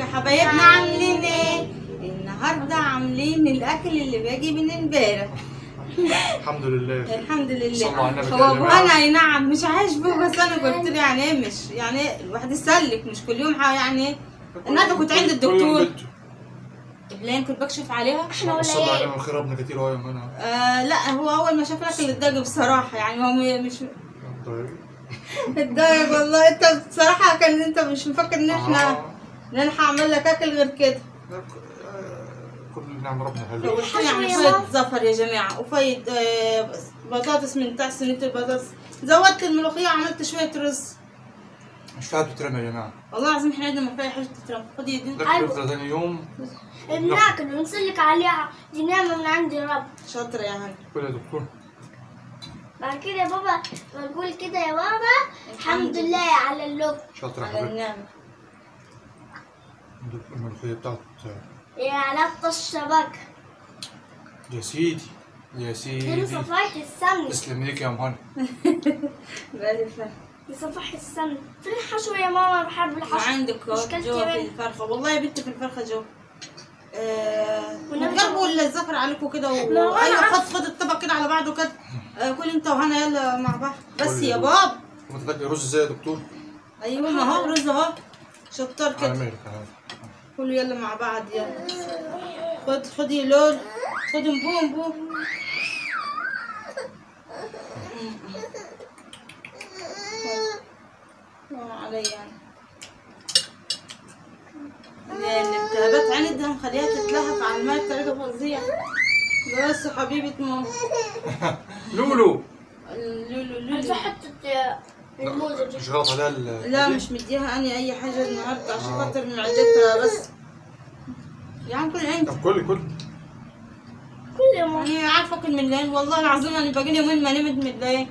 حبايبنا عاملين ايه النهارده عاملين الاكل اللي باجي من امبارح الحمد لله الحمد لله صلوا على النبي هو كده يا ابو جماعة. هنا اي نعم مش عاجبه بس انا قلت له يعني ايه مش يعني إيه الواحد يسلك مش كل يوم ح- يعني إيه. النهارده كنت عند كل يوم الدكتور بنته. بلين كنت بكشف عليها اللهم صل على النبي خير ربنا كتير اهو يا منى آه لا هو اول ما شاف الاكل اتضايق بصراحه يعني هو م- مش طيب اتضايق والله انت بصراحه كان انت مش مفكر ان احنا آه. ان انا هعمل لك اكل غير كده آه، كل نعم ربنا حلو قلت يعني فايد زفر يا جماعه وفايد آه، بطاطس من تحت صينيه البطاطس زودت الملوخيه وعملت شويه رز مش فيها بتترمى يا جماعه والله العظيم احنا عندنا ما فيها حاجه تترمى خدي دي ده بيفضل ثاني يوم بناكل ونسلك عليها دي نعمة من عند رب شاطره يا هاني كل يا دكتور بعد كده يا بابا بنقول كده يا بابا الحمد لله على اللب شاطر يا على حبيبي النعمه الملوخيه بتاعت يا لفة الشبكة يا سيدي يا دي سيدي صفاية السمن تسلم ليك يا مهند بقالي فاهم دي صفاية السمن فين الحشوة يا ماما بحب الحشوة وعندك مش كلت جوا في منها. الفرخه والله يا بنتي في الفرخه جوا آه والنبي جابوا الزفر عليكم كده و... ما هو أنا ايوه عارفة. خد خد الطبق كده على بعضه كده آه كل انت وهنا يلا مع بعض بس كل يا دول. باب وانت تاكل رز ازاي يا دكتور؟ ايوه ما هو رز اهو شطار على كده مالك على كله يلا مع بعض يلا خد خد يا لول خد بوم بوم علي يعني الالتهابات عندها مخليها تتلهف على الماء بطريقة فظيعة بس يا حبيبة ماما لولو لولو عايزة لولو حتة الموزة دي مش غلط عليها ال- لا دي؟ مش مديها اني اي حاجة النهاردة عشان آه. خاطر معدتها بس يعني كل عندي طب كل كل كل يوم يعني عارفه اكل من الليل والله العظيم انا باقي لي يومين ما نمت من الليل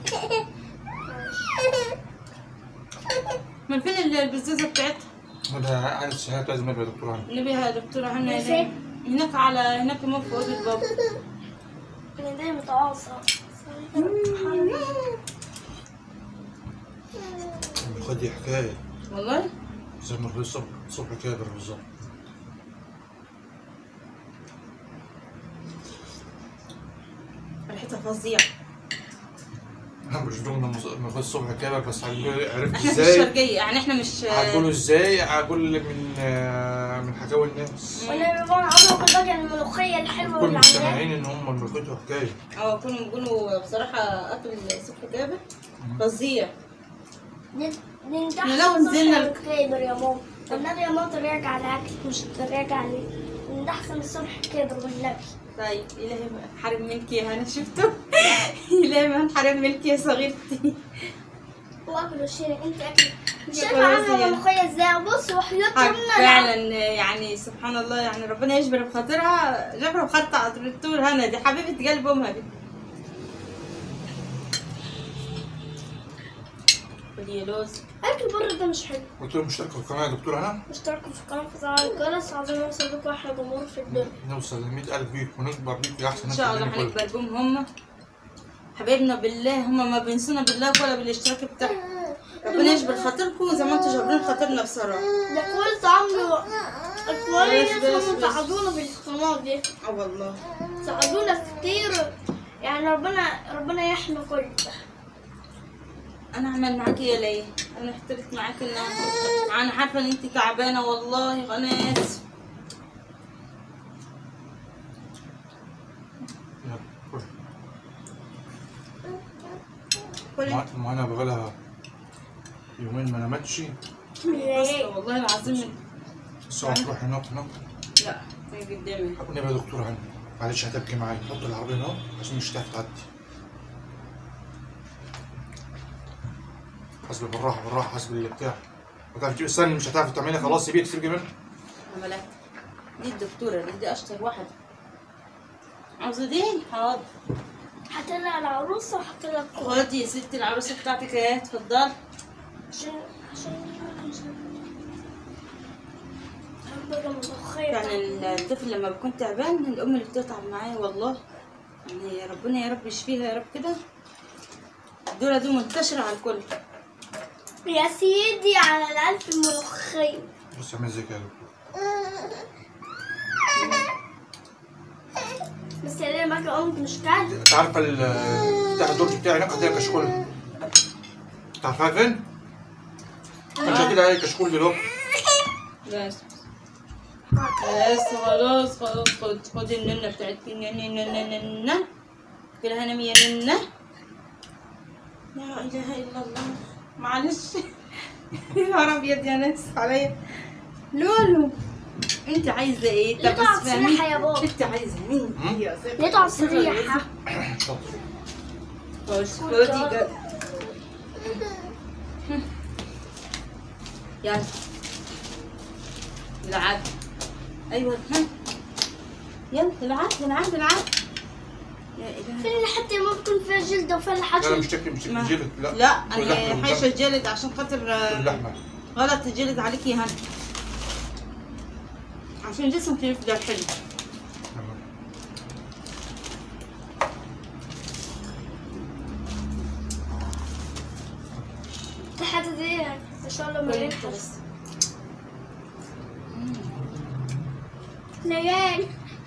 من فين ال- البزازه بتاعتها؟ ده عايز الشهادة لازم يبقى يا دكتور هاني نبيها يا دكتوره هنا فين؟ هناك على هناك مو في اوضه بابا أنا دايما متعاصة الملوخية دي حكاية والله زي الملوخية الصبح الصبح كابر بالظبط ريحتها فظيعه احنا مش ضمن الملوخية الصبح كابر بس هنقول- عرفت احنا في ازاي الشرقيه يعني احنا مش هتقولوا ازاي هقول لك من آه، من حكاوي الناس وانا بابا عمرو كنت باكل الملوخية الحلوة كل واللي عاملاها مستمعين ان هم ملوخيته حكايه اه كانوا بيقولوا بصراحه اكل الصبح جابر فظيع دي دي انت احنا لو نزلنا ال- كابر يا ماما والنبي يا ماما تراجع على الاكل مش تراجع عليه ده احسن الصبح كابر والنبي طيب الهي ما حرم منك يا هنا شفتوا الهي ما حرم منك يا صغيرتي واكل وشيري انت اكل يا شايفه كويسة عامله يعني. ملوخيه ازاي بص وحياة حق ربنا فعلا يعني سبحان الله يعني ربنا يجبر بخاطرها جبر بخاطر الدكتور هنا دي حبيبه قلب امها دي خدي يا لوز اكل بره ده مش حلو قلت له مشترك في القناه يا دكتور انا اشتركوا في القناه وفعلوا الجرس عايزين نوصل لكم احلى جمهور في الدنيا نوصل ل 100000 بيك ونكبر بيك يا احسن ان ناس شاء في الله الدنيا كلها. هنكبر بهم هم حبايبنا بالله هم ما بينسونا بالله ولا بالاشتراك بتاعهم ربنا يجبر خاطركم زي ما انتوا جابرين خاطرنا بصراحه ده كل طعم كويس بس- بس- هم بس. ساعدونا في القناه دي اه والله ساعدونا كتير يعني ربنا ربنا يحمي كل ده انا اعمل معاكي يا ليه انا احترت معاكي النهارده انا عارفه ان انت تعبانه والله انا اسف يلا، كل. كل ما- ما انا بقالها يومين ما نامتش أصل والله العظيم الساعه تروح هناك هناك لا هي قدامي ابني يا دكتور هاني معلش هتبكي معايا حط العربيه هنا عشان مش هتعرف تعدي حسب بالراحه بالراحه حسب اللي بتاع هتعرف تجيب استني مش هتعرف تعملها خلاص سيبيه تفرقي منها عملت دي الدكتوره دي, دي اشطر واحده عاوزه دي حاضر هتلاقي العروسه وهتلاقي الكل خدي يا ستي العروسه بتاعتك اهي اتفضلي عشان عشان بقى ملوخيه يعني الطفل لما بيكون تعبان الام اللي بتتعب معاه والله يعني ربنا يا رب يشفيها يا رب كده الدورة دي منتشرة على الكل يا سيدي على الألف ملوخية بص اعمل زي كده يا دكتور بس ليه ما كان أمك مش كال انت عارفه ال- بتاع الدرج بتاعي هناك هتلاقي كشكول تعرفها فين؟ عشان كده هي كشكول دلوقتي بس بس خلاص خلاص خد خد الننة بتاعتك ننة كده هنا مية ننة لا إله إلا الله معلش يا نهار أبيض يا ناس عليا لولو انت عايزة ايه؟ ليه طب بس تقعد فهمي تسرح يا بابا؟ انت عايزة مين؟ مم؟ يا ست ليه تقعد تريح خش خدي كده يلا العب ايوه ها يلا العب العب العب يا إله فين اللي حتى ما بكون فيها جلدة وفيها لا لا حشو مش تكفي مش ما- تكفي جلد لا لا واللحمة انا والدم. حايشه الجلد عشان خاطر آه، اللحمه غلط الجلد عليك يا هنا عشان جسمك يفضل حلو تحت دي ان شاء الله ما كل ينحش بس ليال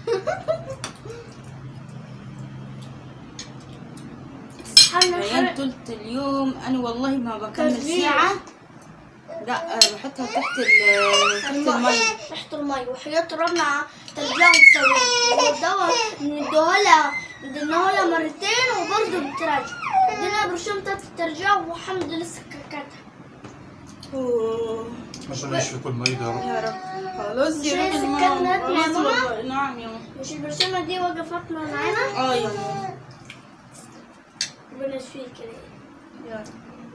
تسحبنا عيان الحرق طولت اليوم انا والله ما بكمل تشجيع. ساعه لا آه، بحطها تحت ال- تحت المي تحت المي وحياة ربنا ترجعوا تسويه والدواء ندوها ندوها لها مرتين وبرضه بترجع ادينا برشام تلات ترجع والحمد لله سككتها أوه. عشان يشفي كل مريض يا رب يا رب خلاص مش يا هي رب سكتنا ماما. يا خلاص ماما؟ والله. نعم يا ماما مش البرشامة دي وقفت معانا اه يا ماما ربنا يشفيك كده يا رب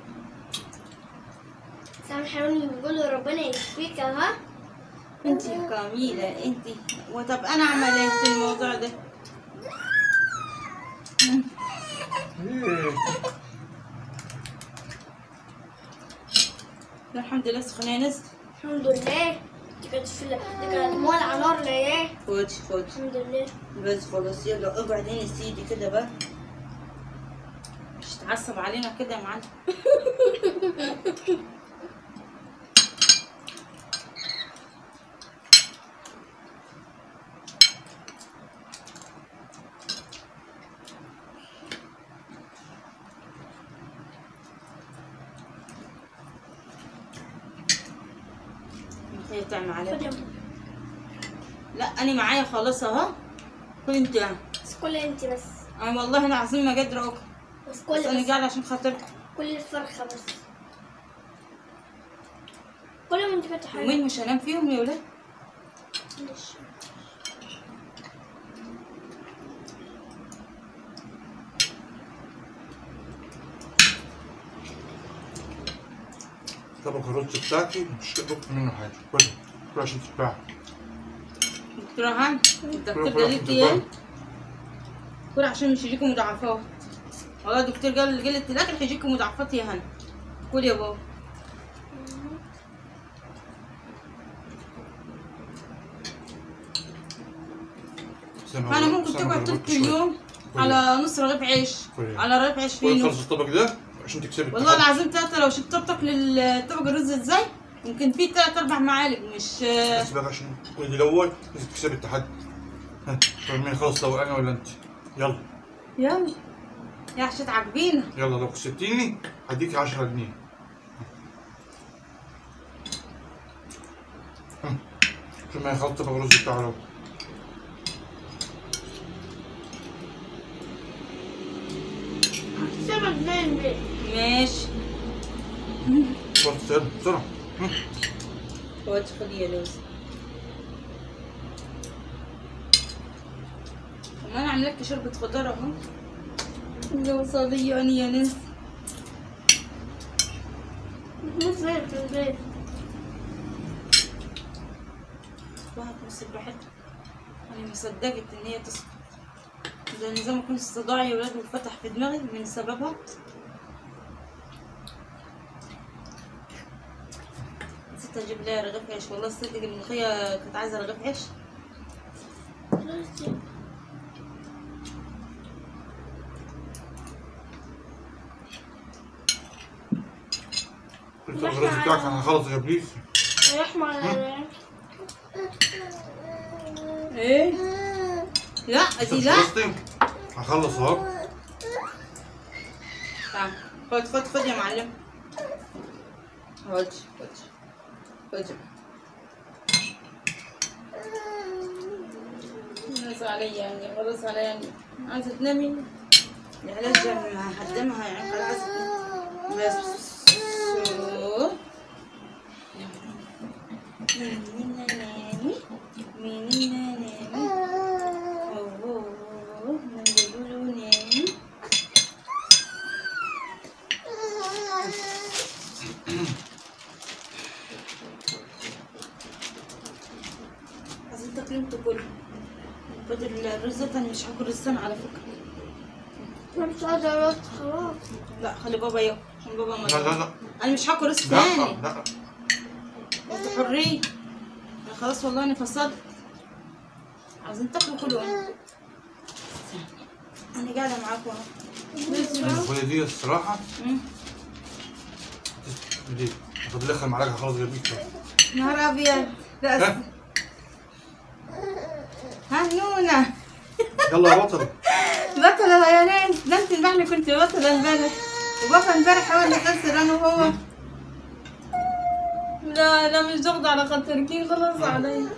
سامي حيواني بيقولوا ربنا يشفيك ها انت جميلة انت وطب انا اعمل ايه في الموضوع ده إيه. الحمد لله سخنة نزل الحمد لله دي كانت في دي كانت مولعة نار ليه خد خد الحمد لله بس خلاص يلا اقعد هنا سيدي كده بقى مش تعصب علينا كده يا معلم انت تعمل عليك خد يا ماما. لا انا معايا خلاص اهو كل انت بس كل انت بس انا والله العظيم ما قادره اكل بس كل بس انا بس قاعده عشان خاطرك كل الفرخة بس كل ما انت كنت حاجة يومين مش هنام فيهم يا ولاد معلش. طبق الرز بتاعتي مش تقلق منه حاجه كل كل عشان تشبع دكتورة هان الدكتور كل قال عشان لك ايه تشبع كل عشان مش يجيكم مضاعفات والله الدكتور قال قال لك الاكل هيجيكم مضاعفات يا هنا كل يا بابا زي ما انا بقول- ممكن زي ما تقعد بقول طول شوية. اليوم كل- على نص رغيف عيش كل- على رغيف عيش كل فينو خلص الطبق ده عشان تكسبي والله التحدي. العظيم تلاتة لو شفت بتاكل الطبق الرز ازاي يمكن فيه تلات اربع معالق مش بس بقى عشان ولدي الاول لازم تكسبي التحدي ها طيب مين خلص لو انا ولا انت يلا يلا يا عشان عاجبينا يلا لو كسبتيني هديكي 10 جنيه هم. شوف ما يخلط طبق الرز بتاعه لو سبع جنيه ليه؟ ماشي فرصة يلا بسرعة هم. خد خد يا لوز طب انا عامله لك شوربه خضار اهو يا صبياني يا ناس مش زي في البيت واحد تمسك براحتها انا ما صدقت ان هي تسكت ده نظام يكون الصداع يا ولاد وفتح في دماغي من سببها نسيت اجيب لها رغيف عيش والله صدق الملوخيه كانت عايزه رغيف عيش طبق الرز بتاعك انا هخلص يا بليز رحمة على ايه لا دي لا خلصتي؟ هخلص اهو تعال خد خد خد يا معلم خد خد خد خلاص عليا يعني خلاص عليا يعني عايزة تنامي يا علاج ما هقدمها يعني خلاص بس مننا نامي مننا نامي أوه من بيقولوا نامي عايزين تاكلين تاكلوا بدل الرز ده أنا مش هاكل السنة على فكرة انا مش قادرة ارد خلاص لا خلي بابا ياكل عشان بابا ما لا لا لا انا مش هاكل رز لا تاني لا انتوا حرية انا خلاص والله انا فصلت عايزين تاكلوا كلوا انا قاعدة معاكم اهو وهي دي الصراحة مم. دي فاضل لك معلقة خلاص جابيك نهار ابيض لا ها هنونة يلا يا بطل بطلة يا ناس ده انت امبارح كنت بطلة امبارح وبابا امبارح هو اللي خسر انا وهو لا لا مش ضغط على خاطرك خلاص علي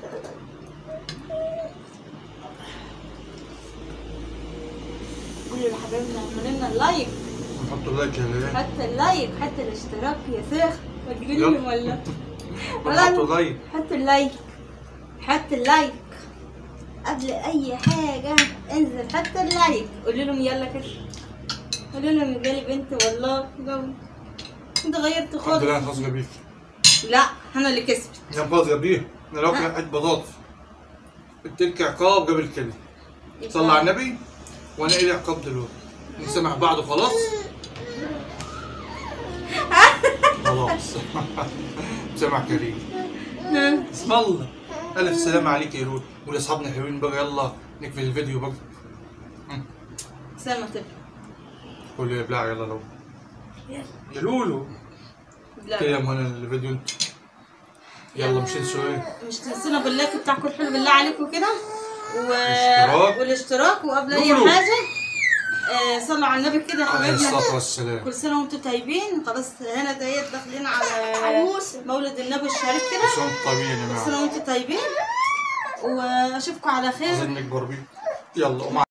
قولوا لحبايبنا اعملوا لنا اللايك نحط لايك يا ليلى حتى اللايك حتى الاشتراك يا شيخ هتقول يلا. لهم ولا ونحط لايك حتى اللايك حتى اللايك قبل اي حاجة انزل حتى اللايك قولوا لهم يلا كده قولوا لهم يا جالي بنت والله لو انت غيرت الحمد خالص لله أنا خلاص جابيك لا انا اللي كسبت يا خلاص جابيه انا لو كان حته بطاطس التلك عقاب جاب الكلي صلى على النبي وانا ايه عقاب دلوقتي نسمع بعض وخلاص خلاص سمع كريم ها. اسم الله الف سلام عليك يا رود ولاصحابنا الحلوين بقى يلا نقفل الفيديو بقى سلمى تبقى قول يا بلع يلا لو يا لولو لا كده يا مهنا الفيديو انت يلا مش تنسوا ايه مش تنسونا باللايك بتاعكم الحلو بالله عليكم كده و... اشتراك. والاشتراك وقبل اي قولوا. حاجه آه صلوا على النبي كده يا عليه حبايبنا الصلاه والسلام كل سنه وانتم طيبين خلاص هنا ديت داخلين على على الموسم. مولد النبي الشريف كل كده سنه وانتم طيبين يا كل جماعه سنه وانتم طيبين واشوفكم على خير عايزين نكبر بيه يلا قوم